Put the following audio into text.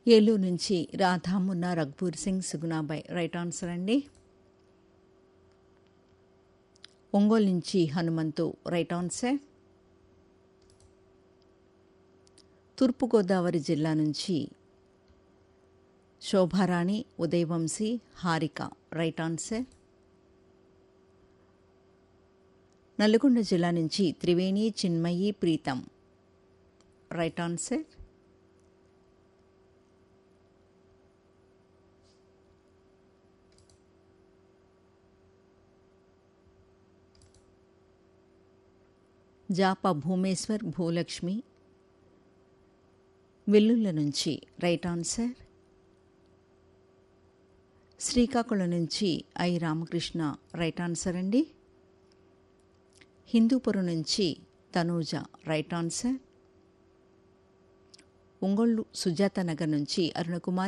ఏలూరు నుంచి Radhamunna Raghpur Singh Sugunabai right answer అండి ఒంగోలు నుంచి హనుమంతు రైట్ ఆన్సర్ తూర్పుగోదావరి జిల్లా నుంచి శోభారాణి ఉదయవంశీ హారిక రైట్ ఆన్సర్ నల్గొండ జిల్లా నుంచి త్రివేణి చిన్మయి ప్రీతం రైట్ ఆన్సర్ జాప భూమేశ్వర్ భూలక్ష్మి వెల్లుల్ల నుంచి రైట్ ఆన్సర్ శ్రీకాకుళం నుంచి ఐ రామకృష్ణ రైట్ ఆన్సర్ అండి హిందూపురం నుంచి తనూజ రైట్ ఆన్సర్ ఒంగోళ్ళు సుజాత నగర్ నుంచి అరుణకుమార్